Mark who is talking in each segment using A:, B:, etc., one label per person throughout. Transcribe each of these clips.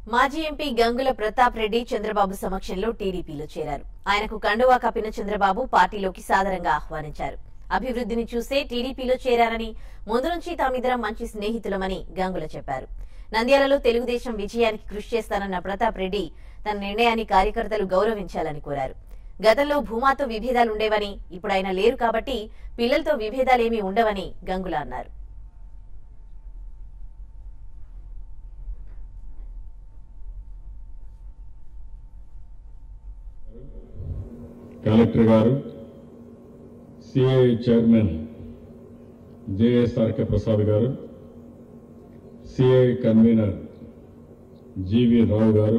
A: మాజీ ఎంపీ గంగుల ప్రతాప్ రెడ్డి చంద్రబాబు సమక్షంలో టీడీపీలో చేరారు ఆయనకు కండువా కప్పిన చంద్రబాబు పార్టీలోకి సాదరంగా ఆహ్వానించారు అభివృద్ధిని చూసే టీడీపీలో చేరారని ముందు నుంచి తామిద్దరం మంచి స్నేహితులమని గంగుల చెప్పారు నంద్యాలలో తెలుగుదేశం విజయానికి కృషి చేస్తానన్న ప్రతాప్ రెడ్డి తన నిర్ణయాన్ని కార్యకర్తలు గౌరవించాలని కోరారు గతంలో భూమాతో విభేదాలుండేవని ఇప్పుడు ఆయన లేరు కాబట్టి పిల్లలతో విభేదాలేమీ ఉండవని గంగుల అన్నారు
B: కలెక్టర్ గారు సిఐ చైర్మన్ జేఎస్ఆర్కే ప్రసాద్ గారు సిఐ కన్వీనర్ జీవి రావు గారు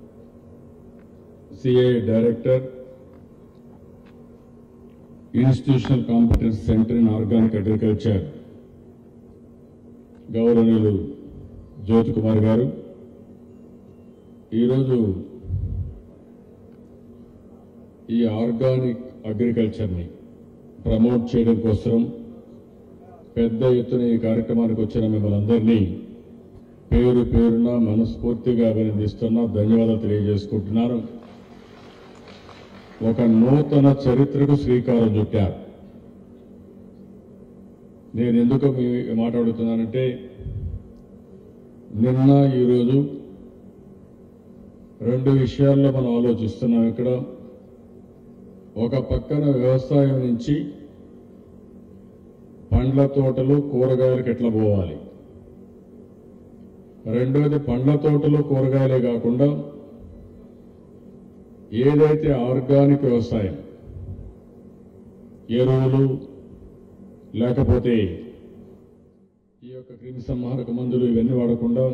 B: CI director institutional competence centre in organic agriculture గౌరవనీయులు జ్యోతి కుమార్ గారు ఈరోజు ఈ ఆర్గానిక్ అగ్రికల్చర్ని ప్రమోట్ చేయడం కోసం పెద్ద ఎత్తున ఈ కార్యక్రమానికి వచ్చిన మిమ్మల్ని అందరినీ పేరు పేరున మనస్ఫూర్తిగా అభినందిస్తున్నా ధన్యవాదాలు తెలియజేసుకుంటున్నాను ఒక నూతన చరిత్రకు శ్రీకారం చుట్టారు నేను ఎందుకు మీ మాట్లాడుతున్నానంటే నిన్న ఈరోజు రెండు విషయాల్లో మనం ఆలోచిస్తున్నాం ఇక్కడ ఒక పక్కన వ్యవసాయం నుంచి పండ్ల తోటలు కూరగాయలకు ఎట్లా పోవాలి రెండోది పండ్ల తోటలు కూరగాయలే కాకుండా ఏదైతే ఆర్గానిక్ వ్యవసాయం ఎరువులు లేకపోతే ఈ యొక్క క్రిమి సంహారక మందులు ఇవన్నీ వాడకుండా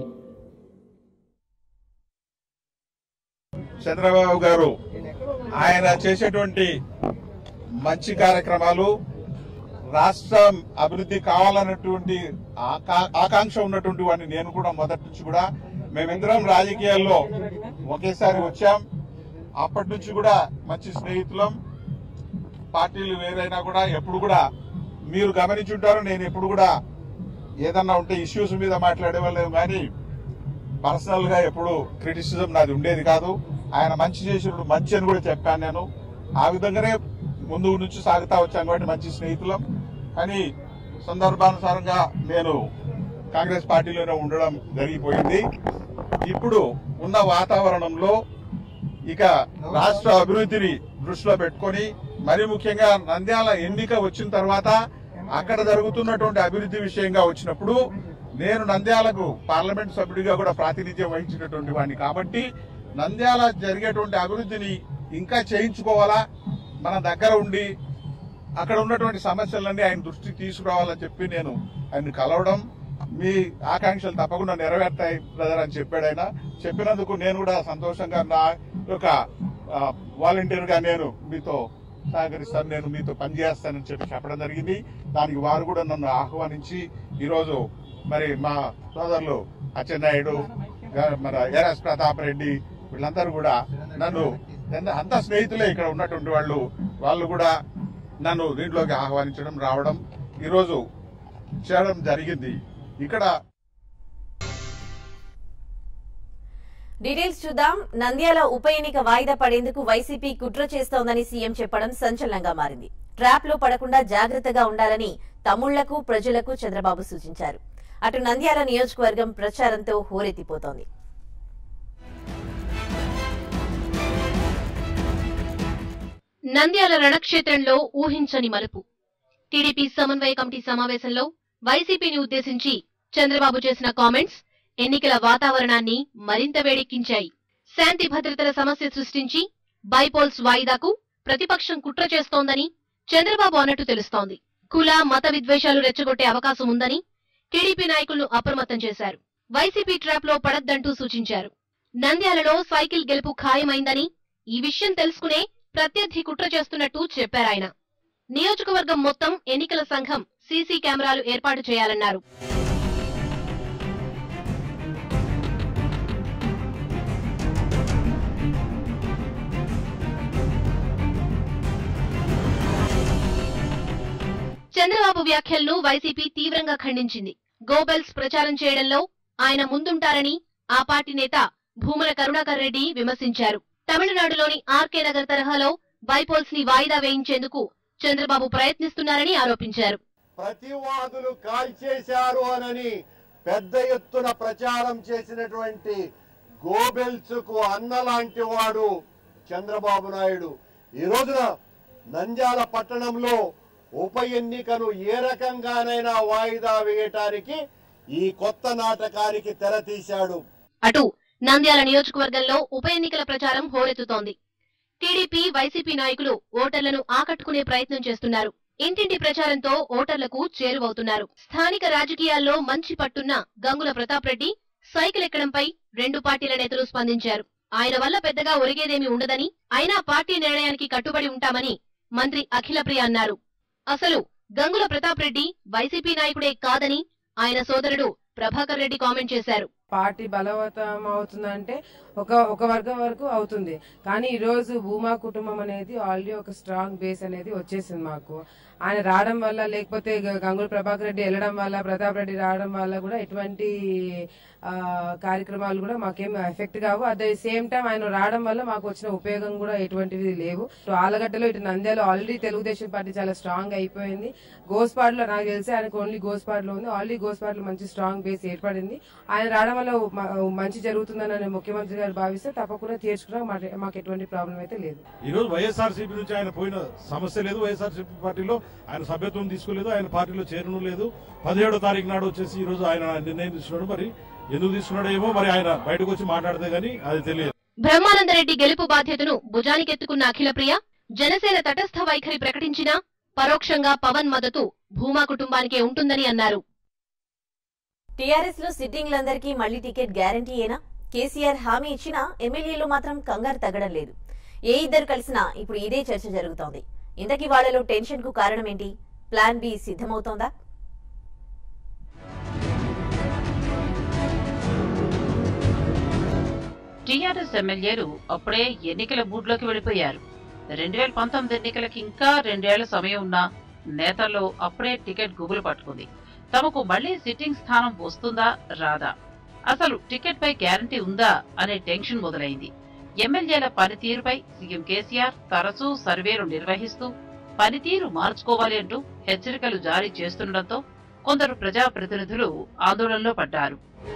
C: చంద్రబాబు గారు ఆయన చేసేటువంటి మంచి కార్యక్రమాలు రాష్ట్రం అభివృద్ధి కావాలన్నటువంటి ఆకా- ఆకాంక్ష ఉన్నటువంటి వాడిని నేను కూడా మొదటి నుంచి కూడా మేమిద్దరం రాజకీయాల్లో ఒకేసారి వచ్చాం అప్పటి నుంచి కూడా మంచి స్నేహితులం పార్టీలు వేరైనా కూడా ఎప్పుడు కూడా మీరు గమనించుంటారు నేను ఎప్పుడు కూడా ఏదన్నా ఉంటే ఇష్యూస్ మీద మాట్లాడే వాళ్ళేం కానీ పర్సనల్ గా ఎప్పుడు క్రిటిసిజం నాది ఉండేది కాదు ఆయన మంచి చేసినప్పుడు మంచి అని కూడా చెప్పాను నేను ఆ విధంగానే ముందు నుంచి సాగుతా వచ్చాను కాబట్టి మంచి స్నేహితులం కానీ సందర్భానుసారంగా నేను కాంగ్రెస్ పార్టీలోనే ఉండడం జరిగిపోయింది ఇప్పుడు ఉన్న వాతావరణంలో ఇక రాష్ట్ర అభివృద్ధిని దృష్టిలో పెట్టుకొని మరి ముఖ్యంగా నంద్యాల ఎన్నిక వచ్చిన తర్వాత అక్కడ జరుగుతున్నటువంటి అభివృద్ధి విషయంగా వచ్చినప్పుడు నేను నంద్యాలకు పార్లమెంట్ సభ్యుడిగా కూడా ప్రాతినిధ్యం వహించినటువంటి వాడిని కాబట్టి నంద్యాల జరిగేటువంటి అభివృద్ధిని ఇంకా చేయించుకోవాలా మన దగ్గర ఉండి అక్కడ ఉన్నటువంటి సమస్యలన్నీ ఆయన దృష్టికి తీసుకురావాలని చెప్పి నేను ఆయన కలవడం మీ ఆకాంక్షలు తప్పకుండా నెరవేరుతాయి బ్రదర్ అని చెప్పాడు ఆయన చెప్పినందుకు నేను కూడా సంతోషంగా నా యొక్క వాలంటీర్ గా నేను మీతో సహకరిస్తాను నేను మీతో పనిచేస్తానని చెప్పి చెప్పడం జరిగింది దానికి వారు కూడా నన్ను ఆహ్వానించి ఈరోజు మరి మా సోదరులు అచ్చెన్నాయుడు గా- మన ఎర్ఎస్ ప్రతాప్ రెడ్డి వీళ్ళందరూ కూడా నన్ను ఎంత- అంత స్నేహితులే ఇక్కడ ఉన్నటువంటి వాళ్ళు వాళ్ళు కూడా నన్ను దీంట్లోకి ఆహ్వానించడం రావడం ఈరోజు చేయడం జరిగింది ఇక్కడ
A: డీటెయిల్స్ చూద్దాం నంద్యాల ఉప ఎన్నిక వాయిదా పడేందుకు వైసీపీ కుట్ర చేస్తోందని సీఎం చెప్పడం సంచలనంగా మారింది ట్రాప్ లో పడకుండా జాగ్రత్తగా ఉండాలని తమ్ముళ్లకు ప్రజలకు చంద్రబాబు సూచించారు అటు నంద్యాల నియోజకవర్గం ప్రచారంతో హోరెత్తిపోతోంది
D: నంద్యాల రణక్షేత్రంలో ఊహించని మలుపు టీడీపీ సమన్వయ కమిటీ సమావేశంలో వైసీపీని ఉద్దేశించి చంద్రబాబు చేసిన కామెంట్స్ ఎన్నికల వాతావరణాన్ని మరింత వేడెక్కించాయి శాంతి భద్రతల సమస్య సృష్టించి బైపోల్స్ వాయిదాకు ప్రతిపక్షం కుట్ర చేస్తోందని చంద్రబాబు అన్నట్టు తెలుస్తోంది కుల మత విద్వేషాలు రెచ్చగొట్టే అవకాశం ఉందని టీడీపీ నాయకులను అప్రమత్తం చేశారు వైసీపీ ట్రాప్ లో పడద్దంటూ సూచించారు నంద్యాలలో సైకిల్ గెలుపు ఖాయమైందని ఈ విషయం తెలుసుకునే ప్రత్యర్థి కుట్ర చేస్తున్నట్టు చెప్పారాయన నియోజకవర్గం మొత్తం ఎన్నికల సంఘం సీసీ కెమెరాలు ఏర్పాటు చేయాలన్నారు చంద్రబాబు వ్యాఖ్యలను వైసీపీ తీవ్రంగా ఖండించింది గోబెల్స్ ప్రచారం చేయడంలో ఆయన ముందుంటారని ఆ పార్టీ నేత భూమన కరుణాకర్ రెడ్డి విమర్శించారు తమిళనాడులోని ఆర్కే నగర్ తరహాలో బైపోల్స్ ని వాయిదా వేయించేందుకు చంద్రబాబు ప్రయత్నిస్తున్నారని ఆరోపించారు
E: ప్రతివాదులు కాల్చేశారు అనని పెద్ద ఎత్తున ప్రచారం చేసినటువంటి గోబెల్స్ కు అన్నలాంటి వాడు చంద్రబాబు నాయుడు ఈ రోజున నంద్యాల పట్టణంలో ఉప ఎన్నికను ఏ రకంగానైనా వాయిదా వేయటానికి ఈ కొత్త నాటకానికి తెరతీశాడు
D: అటు నంద్యాల నియోజకవర్గంలో ఉప ఎన్నికల ప్రచారం హోరెత్తుతోంది టీడీపీ వైసీపీ నాయకులు ఓటర్లను ఆకట్టుకునే ప్రయత్నం చేస్తున్నారు ఇంటింటి ప్రచారంతో ఓటర్లకు చేరువవుతున్నారు స్థానిక రాజకీయాల్లో మంచి పట్టున్న గంగుల ప్రతాప్ రెడ్డి సైకిల్ ఎక్కడంపై రెండు పార్టీల నేతలు స్పందించారు ఆయన వల్ల పెద్దగా ఒరిగేదేమీ ఉండదని అయినా పార్టీ నిర్ణయానికి కట్టుబడి ఉంటామని మంత్రి అఖిలప్రియ అన్నారు అసలు గంగుల ప్రతాప్ రెడ్డి వైసీపీ నాయకుడే కాదని ఆయన సోదరుడు ప్రభాకర్ రెడ్డి కామెంట్ చేశారు
F: పార్టీ బలవతం అవుతుందంటే ఒక ఒక వర్గం వరకు అవుతుంది కానీ ఈ రోజు భూమా కుటుంబం అనేది ఆల్రెడీ ఒక స్ట్రాంగ్ బేస్ అనేది వచ్చేసింది మాకు ఆయన రావడం వల్ల లేకపోతే గ- గంగుల ప్రభాకర్ రెడ్డి వెళ్ళడం వల్ల ప్రతాప్ రెడ్డి రావడం వల్ల కూడా ఎటువంటి ఆ, కార్యక్రమాలు కూడా మాకేం ఎఫెక్ట్ కావు అట్ ద సేమ్ టైం ఆయన రావడం వల్ల మాకు వచ్చిన ఉపయోగం కూడా ఎటువంటివి లేవు ఇటు ఆలగడ్డలో ఇటు నంద్యాలో ఆల్రెడీ తెలుగుదేశం పార్టీ చాలా స్ట్రాంగ్ అయిపోయింది గోస్పాడ్లో నాకు తెలిసి ఆయనకు ఓన్లీ గోస్పాడ్లో ఉంది ఆల్రెడీ గోస్పాడ్లో మంచి స్ట్రాంగ్ బేస్ ఏర్పడింది ఆయన రావడం వల్ల మ- మంచి జరుగుతుందని ముఖ్యమంత్రి గారు భావిస్తే తప్పకుండా తీర్చుకోవడం మాకు- మాకు ఎటువంటి ప్రాబ్లం అయితే లేదు
G: ఈ రోజు వైఎస్ఆర్సీపీ నుంచి ఆయన పోయిన సమస్య లేదు వైఎస్ఆర్సీపీ పార్టీలో ఆయన సభ్యత్వం తీసుకోలేదు ఆయన పార్టీలో చేరను లేదు పదిహేడో తారీఖు నాడు వచ్చేసి ఈ రోజు ఆయన నిర్ణయం తీసుకున్నాడు మరి ఎందుకు తీసుకున్నాడో ఏమో మరి ఆయన బయటకు వచ్చి మాట్లాడితే గానీ అది తెలియదు
D: బ్రహ్మానందరెడ్డి గెలుపు బాధ్యతను భుజానికెత్తుకున్న అఖిలప్రియ జనసేన తటస్థ వైఖరి ప్రకటించినా పరోక్షంగా పవన్ మద్దతు భూమా కుటుంబానికే ఉంటుందని అన్నారు
A: టీఆర్ఎస్ లో సిట్టింగ్లందరికీ మళ్లీ టికెట్ గ్యారంటీయేనా కేసీఆర్ హామీ ఇచ్చినా ఎమ్మెల్యేలు మాత్రం కంగారు తగ్గడం లేదు ఏ ఇద్దరు కలిసినా ఇప్పుడు ఇదే చర్చ జరుగుతోంది ఇంతకీ వాళ్లలో టెన్షన్ కు కారణం ఏంటి ప్లాన్ బి సిద్ధమవుతోందా
H: టీఆర్ఎస్ ఎమ్మెల్యేలు అప్పుడే ఎన్నికల మూడ్లోకి వెళ్ళిపోయారు రెండు వేల పంతొమ్మిది ఎన్నికలకి ఇంకా రెండేళ్ల సమయం ఉన్నా నేతల్లో అప్పుడే టికెట్ గుబులు పట్టుకుంది తమకు మళ్లీ సిట్టింగ్ స్థానం వస్తుందా రాదా అసలు టికెట్ పై గ్యారంటీ ఉందా అనే టెన్షన్ మొదలైంది ఎమ్మెల్యేల పనితీరుపై సీఎం కేసీఆర్ తరచూ సర్వేలు నిర్వహిస్తూ పనితీరు మార్చుకోవాలి అంటూ హెచ్చరికలు జారీ చేస్తుండటంతో కొందరు ప్రజాప్రతినిధులు ఆందోళనలో పడ్డారు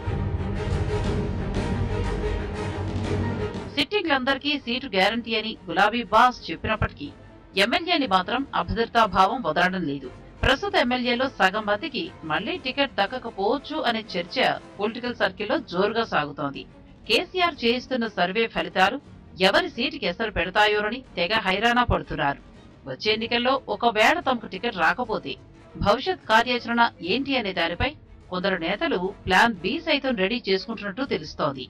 H: సిట్టింగ్లందరికీ సీటు గ్యారంటీ అని గులాబీ బాస్ చెప్పినప్పటికీ ఎమ్మెల్యేని మాత్రం అభద్రతా భావం వదలడం లేదు ప్రస్తుత ఎమ్మెల్యేలో సగం మందికి మళ్లీ టికెట్ దక్కకపోవచ్చు అనే చర్చ పొలిటికల్ సర్కిల్లో జోరుగా సాగుతోంది కేసీఆర్ చేయిస్తున్న సర్వే ఫలితాలు ఎవరి సీటుకి ఎసరు పెడతాయోనని తెగ హైరాణా పడుతున్నారు వచ్చే ఎన్నికల్లో ఒకవేళ తమకు టికెట్ రాకపోతే భవిష్యత్ కార్యాచరణ ఏంటి అనే దానిపై కొందరు నేతలు ప్లాన్ బి సైతం రెడీ చేసుకుంటున్నట్టు తెలుస్తోంది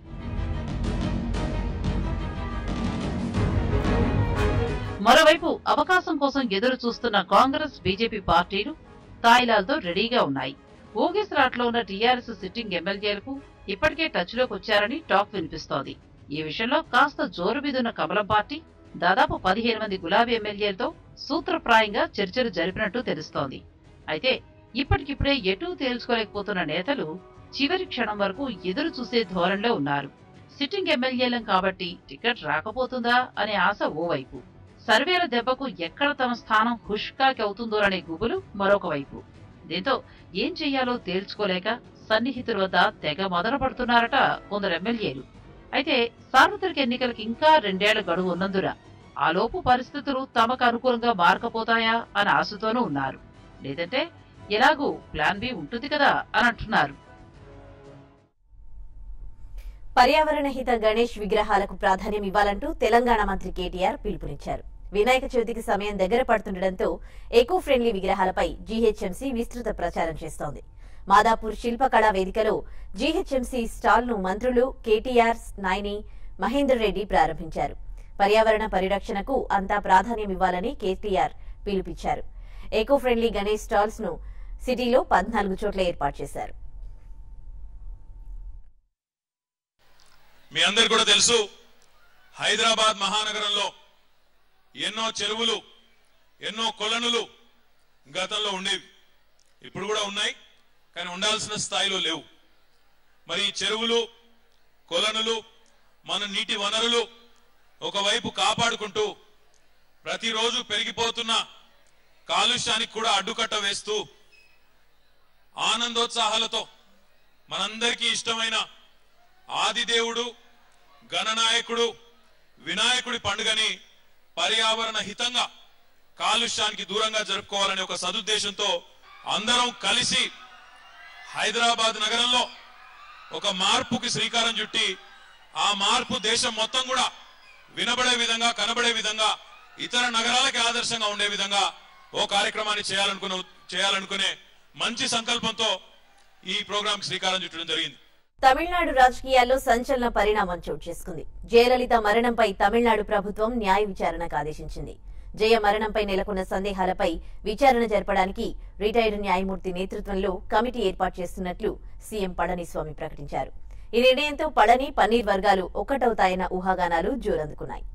H: మరోవైపు అవకాశం కోసం ఎదురు చూస్తున్న కాంగ్రెస్ బీజేపీ పార్టీలు తాయిలాలతో రెడీగా ఉన్నాయి ఊగిసలాట్లో ఉన్న టీఆర్ఎస్ సిట్టింగ్ ఎమ్మెల్యేలకు ఇప్పటికే టచ్ లోకి వచ్చారని టాక్ వినిపిస్తోంది ఈ విషయంలో కాస్త జోరు మీదున్న కమలం పార్టీ దాదాపు పదిహేను మంది గులాబీ ఎమ్మెల్యేలతో సూత్రప్రాయంగా చర్చలు జరిపినట్టు తెలుస్తోంది అయితే ఇప్పటికిప్పుడే ఎటూ తేల్చుకోలేకపోతున్న నేతలు చివరి క్షణం వరకు ఎదురు చూసే ధోరణిలో ఉన్నారు సిట్టింగ్ ఎమ్మెల్యేలం కాబట్టి టికెట్ రాకపోతుందా అనే ఆశ ఓవైపు సర్వేల దెబ్బకు ఎక్కడ తమ స్థానం హుష్కాకి అవుతుందోననే గుబులు మరొక వైపు దీంతో ఏం చెయ్యాలో తేల్చుకోలేక సన్నిహితుల వద్ద తెగ మొదలు పడుతున్నారట కొందరు ఎమ్మెల్యేలు అయితే సార్వత్రిక ఎన్నికలకు ఇంకా రెండేళ్ల గడువు ఉన్నందున ఆలోపు పరిస్థితులు తమకు అనుకూలంగా మారకపోతాయా అని ఆశతోనూ ఉన్నారు లేదంటే ఎలాగూ ప్లాన్ బి ఉంటుంది కదా అని అంటున్నారు
A: పర్యావరణ హిత గణేష్ విగ్రహాలకు ప్రాధాన్యం ఇవ్వాలంటూ తెలంగాణ మంత్రి కేటీఆర్ పిలుపునిచ్చారు వినాయక చవితికి సమయం దగ్గర పడుతుండటంతో ఎకో ఫ్రెండ్లీ విగ్రహాలపై జీహెచ్ఎంసీ విస్తృత ప్రచారం చేస్తోంది మాదాపూర్ శిల్పకళా వేదికలో జీహెచ్ఎంసీ స్టాల్ ను మంత్రులు కేటీఆర్ నాయని మహేందర్ రెడ్డి ప్రారంభించారు పర్యావరణ పరిరక్షణకు అంతా ప్రాధాన్యం ఇవ్వాలని కేటీఆర్ పిలుపిచ్చారు ఎకో ఫ్రెండ్లీ గణేష్ స్టాల్స్ ను సిటీలో పద్నాలుగు చోట్ల ఏర్పాటు చేశారు
I: మీ అందరు కూడా తెలుసు హైదరాబాద్ మహానగరంలో ఎన్నో చెరువులు ఎన్నో కొలనులు గతంలో ఉండేవి ఇప్పుడు కూడా ఉన్నాయి కానీ ఉండాల్సిన స్థాయిలో లేవు మరి ఈ చెరువులు కొలనులు మన నీటి వనరులు ఒకవైపు కాపాడుకుంటూ ప్రతిరోజు పెరిగిపోతున్న కాలుష్యానికి కూడా అడ్డుకట్ట వేస్తూ ఆనందోత్సాహాలతో మనందరికీ ఇష్టమైన ఆదిదేవుడు గణనాయకుడు వినాయకుడి పండుగని పర్యావరణ హితంగా కాలుష్యానికి దూరంగా జరుపుకోవాలనే ఒక సదుద్దేశంతో అందరం కలిసి హైదరాబాద్ నగరంలో ఒక మార్పుకి శ్రీకారం చుట్టి ఆ మార్పు దేశం మొత్తం కూడా వినబడే విధంగా కనబడే విధంగా ఇతర నగరాలకి ఆదర్శంగా ఉండే విధంగా ఓ కార్యక్రమాన్ని చేయాలనుకునే చేయాలనుకునే మంచి సంకల్పంతో ఈ ప్రోగ్రాంకి శ్రీకారం చుట్టడం జరిగింది
A: తమిళనాడు రాజకీయాల్లో సంచలన పరిణామం చోటు చేసుకుంది జయలలిత మరణంపై తమిళనాడు ప్రభుత్వం న్యాయ విచారణకు ఆదేశించింది జయ మరణంపై నెలకొన్న సందేహాలపై విచారణ జరపడానికి రిటైర్డ్ న్యాయమూర్తి నేతృత్వంలో కమిటీ ఏర్పాటు చేస్తున్నట్లు సీఎం పళనిస్వామి ప్రకటించారు ఈ నిర్ణయంతో పళని పన్నీర్ వర్గాలు ఒక్కటవుతాయన్న ఊహాగానాలు జోరందుకున్నాయి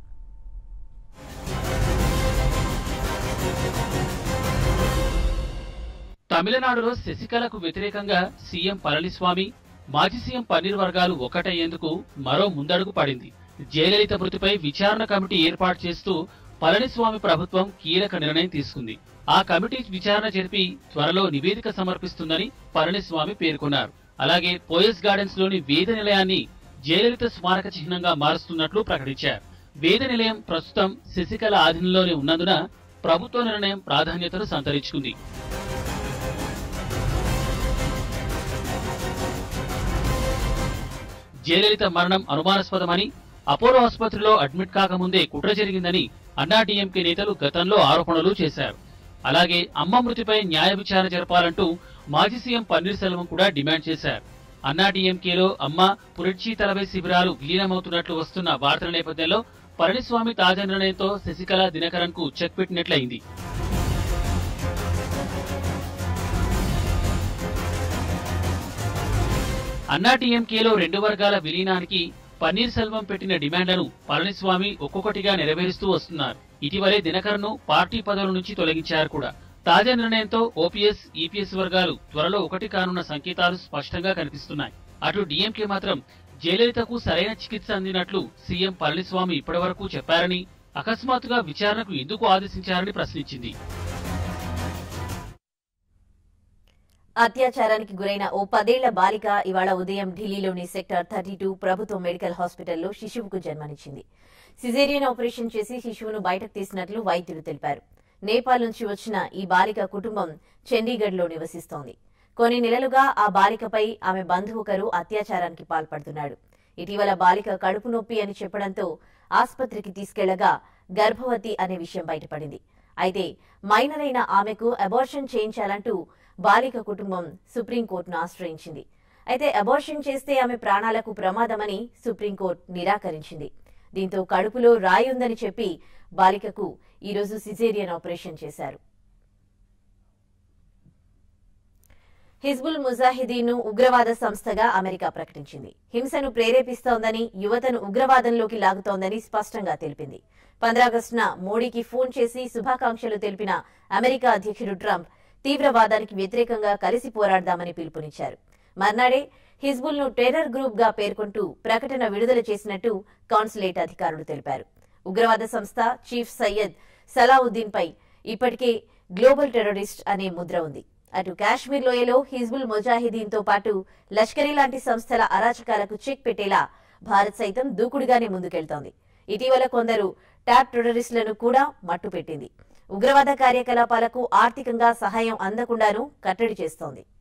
J: తమిళనాడులో శశికళకు వ్యతిరేకంగా సీఎం పళనిస్వామి మాజీ సీఎం పన్నీర్ వర్గాలు ఒకటయ్యేందుకు మరో ముందడుగు పడింది జయలలిత మృతిపై విచారణ కమిటీ ఏర్పాటు చేస్తూ పళనిస్వామి ప్రభుత్వం కీలక నిర్ణయం తీసుకుంది ఆ కమిటీ విచారణ జరిపి త్వరలో నివేదిక సమర్పిస్తుందని పళనిస్వామి పేర్కొన్నారు అలాగే పోయస్ గార్డెన్స్ లోని వేద నిలయాన్ని జయలలిత స్మారక చిహ్నంగా మారుస్తున్నట్లు ప్రకటించారు వేద నిలయం ప్రస్తుతం శశికళ ఆధీనంలోనే ఉన్నందున ప్రభుత్వ నిర్ణయం ప్రాధాన్యతను సంతరించుకుంది జయలలిత మరణం అనుమానాస్పదమని అపోలో ఆసుపత్రిలో అడ్మిట్ కాకముందే కుట్ర జరిగిందని అన్నా డీఎంకే నేతలు గతంలో ఆరోపణలు చేశారు అలాగే అమ్మ మృతిపై న్యాయ విచారణ జరపాలంటూ మాజీ సీఎం పన్నీర్ సెల్వం కూడా డిమాండ్ చేశారు అన్నా డీఎంకేలో అమ్మ పురడ్చి తలపై శిబిరాలు విలీనమవుతున్నట్లు వస్తున్న వార్తల నేపథ్యంలో పళనిస్వామి తాజా నిర్ణయంతో శశికళ దినకరన్ కు చెక్ పెట్టినట్లయింది అన్నా టీఎంకేలో రెండు వర్గాల విలీనానికి పన్నీర్ సెల్వం పెట్టిన డిమాండ్లను పళనిస్వామి ఒక్కొక్కటిగా నెరవేరుస్తూ వస్తున్నారు ఇటీవలే దినకరన్ను పార్టీ పదవుల నుంచి తొలగించారు కూడా తాజా నిర్ణయంతో ఓపీఎస్ ఈపీఎస్ వర్గాలు త్వరలో ఒకటి కానున్న సంకేతాలు స్పష్టంగా కనిపిస్తున్నాయి అటు డీఎంకే మాత్రం జయలలితకు సరైన చికిత్స అందినట్లు సీఎం పళనిస్వామి ఇప్పటివరకు చెప్పారని అకస్మాత్తుగా విచారణకు ఎందుకు ఆదేశించారని ప్రశ్నించింది
A: అత్యాచారానికి గురైన ఓ పదేళ్ల బాలిక ఇవాళ ఉదయం ఢిల్లీలోని సెక్టార్ థర్టీ టూ ప్రభుత్వ మెడికల్ హాస్పిటల్లో శిశువుకు జన్మనిచ్చింది సిజేరియన్ ఆపరేషన్ చేసి శిశువును బయటకు తీసినట్లు వైద్యులు తెలిపారు నేపాల్ నుంచి వచ్చిన ఈ బాలిక కుటుంబం చండీగఢ్లో నివసిస్తోంది కొన్ని నెలలుగా ఆ బాలికపై ఆమె బంధువు ఒకరు అత్యాచారానికి పాల్పడుతున్నాడు ఇటీవల బాలిక కడుపు నొప్పి అని చెప్పడంతో ఆసుపత్రికి తీసుకెళ్లగా గర్భవతి అనే విషయం బయటపడింది అయితే మైనర్ అయిన ఆమెకు అబార్షన్ చేయించాలంటూ బాలిక కుటుంబం సుప్రీంకోర్టును ఆశ్రయించింది అయితే అబార్షన్ చేస్తే ఆమె ప్రాణాలకు ప్రమాదమని సుప్రీంకోర్టు నిరాకరించింది దీంతో కడుపులో రాయి ఉందని చెప్పి బాలికకు ఈరోజు సిజేరియన్ ఆపరేషన్ చేశారు హిజ్బుల్ ముజాహిదీన్ ఉగ్రవాద సంస్థగా అమెరికా ప్రకటించింది హింసను ప్రేరేపిస్తోందని యువతను ఉగ్రవాదంలోకి లాగుతోందని స్పష్టంగా తెలిపింది పంద్రాగస్టున మోడీకి ఫోన్ చేసి శుభాకాంక్షలు తెలిపిన అమెరికా అధ్యక్షుడు ట్రంప్ తీవ్రవాదానికి వ్యతిరేకంగా కలిసి పోరాడదామని పిలుపునిచ్చారు మర్నాడే హిజ్బుల్ ను టెర్రర్ గ్రూప్ గా పేర్కొంటూ ప్రకటన విడుదల చేసినట్టు కాన్సులేట్ అధికారులు తెలిపారు ఉగ్రవాద సంస్థ చీఫ్ సయ్యద్ సలావుద్దీన్ పై ఇప్పటికే గ్లోబల్ టెర్రరిస్ట్ అనే ముద్ర ఉంది అటు కాశ్మీర్ లోయలో హిజ్బుల్ ముజాహిదీన్ తో పాటు లష్కరీ లాంటి సంస్థల అరాచకాలకు చెక్ పెట్టేలా భారత్ సైతం దూకుడుగానే ముందుకెళ్తోంది ఇటీవల కొందరు ట్యాబ్ టెర్రరిస్టులను కూడా మట్టుపెట్టింది ఉగ్రవాద కార్యకలాపాలకు ఆర్థికంగా సహాయం అందకుండానూ కట్టడి చేస్తోంది